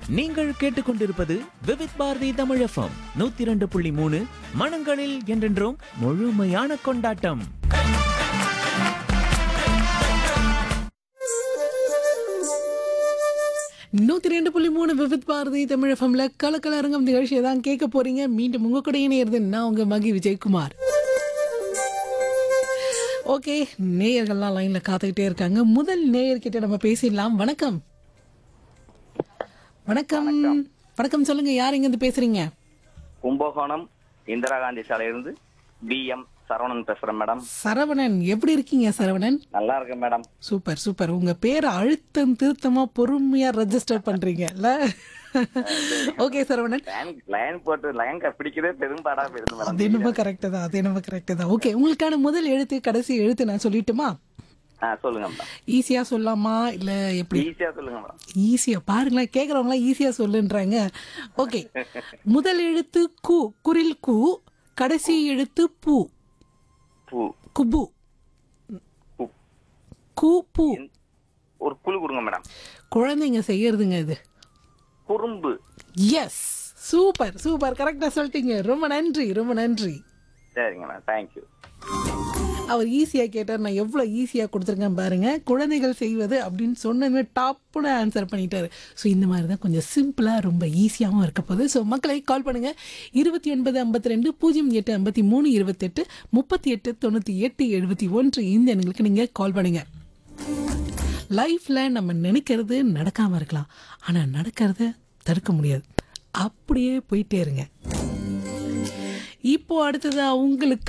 நீங்கள் கேட்டுக்கொண்டிருப்பது விவித் பாரதி தமிழ் எஃப்எம் நூத்தி இரண்டு புள்ளி மூணு மனங்களில் என்றென்றும் முழுமையான கொண்டாட்டம் நூத்தி ரெண்டு புள்ளி மூணு விவித் பாரதி தமிழ் எஃப்எம்ல கலக்கலரங்கம் நிகழ்ச்சியை தான் கேட்க போறீங்க மீண்டும் உங்க கூட இணையிறது நான் உங்க மகி விஜயகுமார் ஓகே நேயர்கள்லாம் லைன்ல காத்துக்கிட்டே இருக்காங்க முதல் நேயர்கிட்ட நம்ம பேசிடலாம் வணக்கம் வணக்கம் வணக்கம் சொல்லுங்க யார் இங்க இருந்து பேசுறீங்க கும்பகோணம் இந்திரா காந்தி சாலையிலிருந்து பி எம் சரவணன் பேசுறேன் மேடம் சரவணன் எப்படி இருக்கீங்க சரவணன் நல்லா இருக்கேன் மேடம் சூப்பர் சூப்பர் உங்க பேரை அழுத்தம் திருத்தமா பொறுமையா ரெஜிஸ்டர் பண்றீங்கல்ல ஓகே சரவணன் லைன் லைன் போட்டு லைன் பிடிக்கிறதே பெரும்பாடா போயிருது அது மேடம் என்னமோ கரெக்டு தான் அது என்னமோ கரெக்டு தான் ஓகே உங்களுக்கான முதல் எழுத்து கடைசி எழுத்து நான் சொல்லட்டுமா ஆ சொல்லுங்க மேடம் ஈஸியா சொல்லலாமா இல்ல எப்படி ஈஸியா சொல்லுங்க மேடம் ஈஸியா பாருங்களேன் கேக்குறவங்களாம் ஈஸியா சொல்லுன்றாங்க ஓகே முதல் எழுத்து கு குரில் கு கடைசி எழுத்து பூ பூ குபு பூ. கு பூ ஒரு குழு கொடுங்க மேடம் குழந்தைங்க செய்யறதுங்க இது குறும்பு எஸ் சூப்பர் சூப்பர் கரெக்டா சொல்லிட்டீங்க ரொம்ப நன்றி ரொம்ப நன்றி சரிங்க மேடம் தேங்க்யூ அவர் ஈஸியாக கேட்டார் நான் எவ்வளோ ஈஸியாக கொடுத்துருக்கேன் பாருங்க குழந்தைகள் செய்வது அப்படின்னு சொன்னதுமே டாப்புன்னு ஆன்சர் பண்ணிட்டாரு ஸோ இந்த மாதிரி தான் கொஞ்சம் சிம்பிளாக ரொம்ப ஈஸியாகவும் இருக்க போகுது ஸோ மக்களை கால் பண்ணுங்கள் இருபத்தி ஒன்பது ஐம்பத்தி ரெண்டு பூஜ்ஜியம் எட்டு ஐம்பத்தி மூணு இருபத்தெட்டு முப்பத்தி எட்டு தொண்ணூற்றி எட்டு எழுபத்தி ஒன்று இந்த எண்களுக்கு நீங்கள் கால் பண்ணுங்கள் லைஃப்பில் நம்ம நினைக்கிறது நடக்காமல் இருக்கலாம் ஆனால் நடக்கிறத தடுக்க முடியாது அப்படியே போயிட்டே இருங்க இப்போ அடுத்ததா உங்களுக்கு